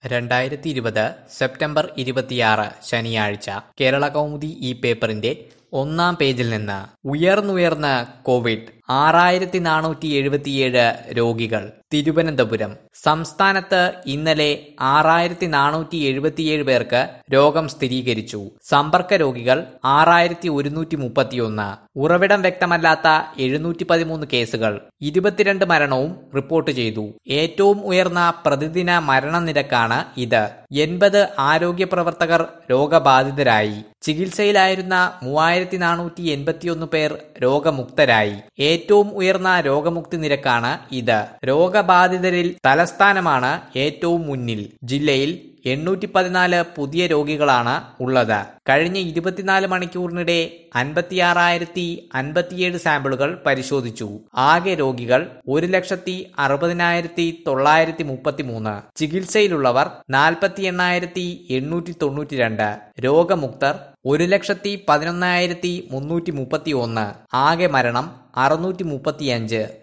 രണ്ടായിരത്തി ഇരുപത് സെപ്റ്റംബർ ഇരുപത്തിയാറ് ശനിയാഴ്ച കേരള കൗമുദി ഈ പേപ്പറിന്റെ ഒന്നാം പേജിൽ നിന്ന് ഉയർന്നുയർന്ന് കോവിഡ് ആറായിരത്തി നാനൂറ്റി എഴുപത്തിയേഴ് രോഗികൾ തിരുവനന്തപുരം സംസ്ഥാനത്ത് ഇന്നലെ ആറായിരത്തി നാനൂറ്റി എഴുപത്തിയേഴ് പേർക്ക് രോഗം സ്ഥിരീകരിച്ചു സമ്പർക്ക രോഗികൾ ആറായിരത്തി ഒരുന്നൂറ്റി മുപ്പത്തിയൊന്ന് ഉറവിടം വ്യക്തമല്ലാത്ത എഴുന്നൂറ്റി പതിമൂന്ന് കേസുകൾ ഇരുപത്തിരണ്ട് മരണവും റിപ്പോർട്ട് ചെയ്തു ഏറ്റവും ഉയർന്ന പ്രതിദിന മരണനിരക്കാണ് ഇത് എൺപത് ആരോഗ്യ പ്രവർത്തകർ രോഗബാധിതരായി ചികിത്സയിലായിരുന്ന മൂവായിരത്തി നാനൂറ്റി എൺപത്തിയൊന്ന് പേർ രോഗമുക്തരായി ഏറ്റവും ഉയർന്ന രോഗമുക്തി നിരക്കാണ് ഇത് രോഗബാധിതരിൽ തലസ്ഥാനമാണ് ഏറ്റവും മുന്നിൽ ജില്ലയിൽ എണ്ണൂറ്റി പതിനാല് പുതിയ രോഗികളാണ് ഉള്ളത് കഴിഞ്ഞ ഇരുപത്തിനാല് മണിക്കൂറിനിടെ അൻപത്തിയാറായിരത്തി അൻപത്തിയേഴ് സാമ്പിളുകൾ പരിശോധിച്ചു ആകെ രോഗികൾ ഒരു ലക്ഷത്തി അറുപതിനായിരത്തി തൊള്ളായിരത്തി മുപ്പത്തി മൂന്ന് ചികിത്സയിലുള്ളവർ നാൽപ്പത്തി എണ്ണായിരത്തി എണ്ണൂറ്റി തൊണ്ണൂറ്റി രണ്ട് രോഗമുക്തർ ഒരു ലക്ഷത്തി പതിനൊന്നായിരത്തി മുന്നൂറ്റി മുപ്പത്തി ഒന്ന് ആകെ മരണം അറുന്നൂറ്റി മുപ്പത്തിയഞ്ച്